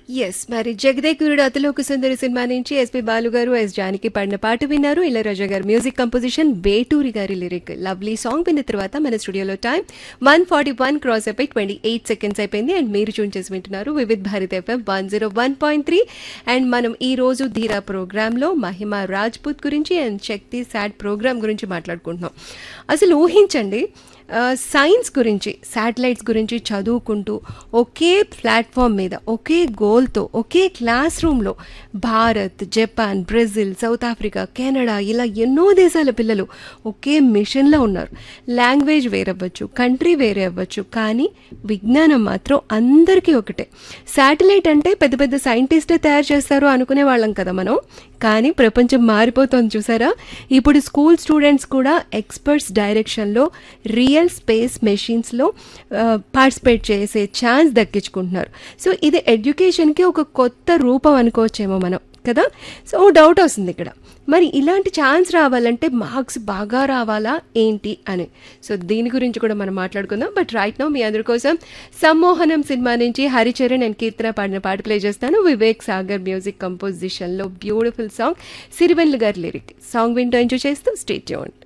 yes మరి Jagadekaveerudu Athiloka Sundari cinema నుంచి S P Balu garu S Janaki పాడిన పాట విన్నారు ఇళయరాజా గారు మ్యూజిక్ కంపోజిషన్ వేటూరి గారి లిరిక్ లవ్లీ సాంగ్ విన్న తర్వాత మన స్టూడియోలో time one forty one cross అయిపోయి ట్వంటీ ఎయిట్ సెకండ్స్ అయిపోయింది అండ్ మీరు చూన్ చేసి వింటున్నారు Vividh Bharati FM one zero one point three and మనం ఈ రోజు ధీరా ప్రోగ్రాంలో మహిమ రాజ్పూత్ గురించి అండ్ శక్తి సాడ్ ప్రోగ్రామ్ గురించి మాట్లాడుకుంటున్నాం అసలు ఊహించండి ఆ, సైన్స్ గురించి శాటిలైట్స్ గురించి చదువుకుంటూ ఒకే ప్లాట్ఫామ్ మీద ఒకే గోల్తో ఒకే క్లాస్ రూమ్లో Bharat Japan Brazil South Africa Canada ఇలా ఎన్నో దేశాల పిల్లలు ఒకే మిషన్లో ఉన్నారు లాంగ్వేజ్ వేరవ్వచ్చు కంట్రీ వేరే అవ్వచ్చు కానీ విజ్ఞానం మాత్రం అందరికీ ఒకటే శాటిలైట్ అంటే పెద్ద పెద్ద సైంటిస్టే తయారు చేస్తారు అనుకునే వాళ్ళం కదా మనం కానీ ప్రపంచం మారిపోతుంది చూసారా ఇప్పుడు స్కూల్ స్టూడెంట్స్ కూడా ఎక్స్పర్ట్స్ డైరెక్షన్లో రియల్ స్పేస్ మెషిన్స్లో పార్టిసిపేట్ చేసే ఛాన్స్ దక్కించుకుంటున్నారు సో ఇది ఎడ్యుకేషన్కి ఒక కొత్త రూపం అనుకోవచ్చేమో మనం కదా సో డౌట్ వస్తుంది ఇక్కడ మరి ఇలాంటి ఛాన్స్ రావాలంటే మార్క్స్ బాగా రావాలా ఏంటి అని సో దీని గురించి కూడా మనం మాట్లాడుకుందాం బట్ రైట్ నో మీ అందరి కోసం సమ్మోహనం సినిమా నుంచి హరిచరణ్ అండ్ కీర్తన పాడిన పాట ప్లే చేస్తాను వివేక్ సాగర్ మ్యూజిక్ కంపోజిషన్లో బ్యూటిఫుల్ సాంగ్ సిరివెన్లు గారి లిరిక్ సాంగ్ వింటూ ఎంజాయ్ చేస్తూ స్టేట్ చూడండి